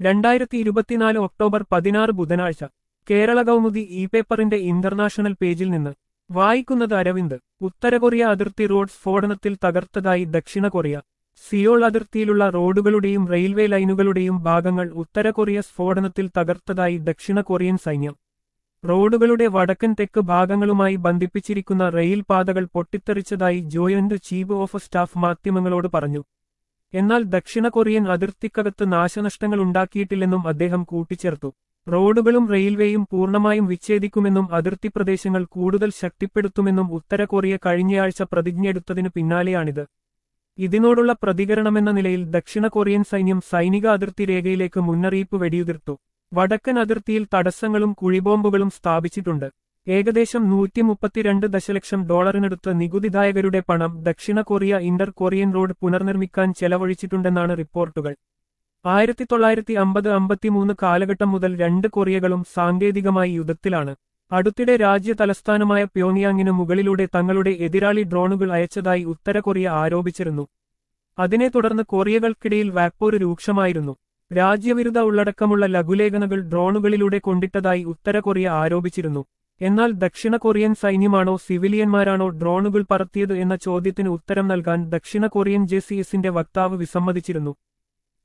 രണ്ടായിരത്തി ഇരുപത്തിനാല് ഒക്ടോബർ പതിനാറ് ബുധനാഴ്ച കേരള കൗമുദി ഇ പേപ്പറിന്റെ ഇന്റർനാഷണൽ പേജിൽ നിന്ന് വായിക്കുന്നത് അരവിന്ദ് ഉത്തര കൊറിയ അതിർത്തി റോഡ് സ്ഫോടനത്തിൽ തകർത്തതായി ദക്ഷിണ കൊറിയ സിയോൾ അതിർത്തിയിലുള്ള റോഡുകളുടെയും റെയിൽവേ ലൈനുകളുടെയും ഭാഗങ്ങൾ ഉത്തര കൊറിയ സ്ഫോടനത്തിൽ തകർത്തതായി ദക്ഷിണ കൊറിയൻ സൈന്യം റോഡുകളുടെ വടക്കൻ തെക്ക് ഭാഗങ്ങളുമായി ബന്ധിപ്പിച്ചിരിക്കുന്ന റെയിൽ പാതകൾ പൊട്ടിത്തെറിച്ചതായി ജോയിന്റ് ചീഫ് ഓഫ് സ്റ്റാഫ് മാധ്യമങ്ങളോട് പറഞ്ഞു എന്നാൽ ദക്ഷിണ കൊറിയൻ അതിർത്തിക്കകത്ത് നാശനഷ്ടങ്ങൾ ഉണ്ടാക്കിയിട്ടില്ലെന്നും അദ്ദേഹം കൂട്ടിച്ചേർത്തു റോഡുകളും റെയിൽവേയും പൂർണ്ണമായും വിച്ഛേദിക്കുമെന്നും അതിർത്തി പ്രദേശങ്ങൾ കൂടുതൽ ശക്തിപ്പെടുത്തുമെന്നും ഉത്തര കൊറിയ കഴിഞ്ഞയാഴ്ച പ്രതിജ്ഞയെടുത്തതിനു പിന്നാലെയാണിത് ഇതിനോടുള്ള പ്രതികരണമെന്ന നിലയിൽ ദക്ഷിണ കൊറിയൻ സൈന്യം സൈനിക അതിർത്തി രേഖയിലേക്ക് മുന്നറിയിപ്പ് വെടിയുതിർത്തു വടക്കൻ അതിർത്തിയിൽ തടസ്സങ്ങളും കുഴിബോംബുകളും സ്ഥാപിച്ചിട്ടുണ്ട് ഏകദേശം നൂറ്റി മുപ്പത്തിരണ്ട് ദശലക്ഷം ഡോളറിനടുത്ത് നികുതിദായകരുടെ പണം ദക്ഷിണ കൊറിയ ഇന്റർ കൊറിയൻ റോഡ് പുനർനിർമ്മിക്കാൻ ചെലവഴിച്ചിട്ടുണ്ടെന്നാണ് റിപ്പോർട്ടുകൾ ആയിരത്തി തൊള്ളായിരത്തി അമ്പത് അമ്പത്തിമൂന്ന് കാലഘട്ടം മുതൽ രണ്ട് കൊറിയകളും സാങ്കേതികമായി യുദ്ധത്തിലാണ് അടുത്തിടെ രാജ്യ തലസ്ഥാനമായ പ്യോങ്യാങ്ങിന് മുകളിലൂടെ തങ്ങളുടെ എതിരാളി ഡ്രോണുകൾ അയച്ചതായി ഉത്തര കൊറിയ ആരോപിച്ചിരുന്നു അതിനെ തുടർന്ന് കൊറിയകൾക്കിടയിൽ വാക്പോര് രൂക്ഷമായിരുന്നു രാജ്യവിരുദ്ധ ഉള്ളടക്കമുള്ള ലഘുലേഖനകൾ ഡ്രോണുകളിലൂടെ കൊണ്ടിട്ടതായി ഉത്തര കൊറിയ ആരോപിച്ചിരുന്നു എന്നാൽ ദക്ഷിണ കൊറിയൻ സൈന്യമാണോ സിവിലിയന്മാരാണോ ഡ്രോണുകൾ പറത്തിയത് എന്ന ചോദ്യത്തിന് ഉത്തരം നൽകാൻ ദക്ഷിണ കൊറിയൻ ജെ വക്താവ് വിസമ്മതിച്ചിരുന്നു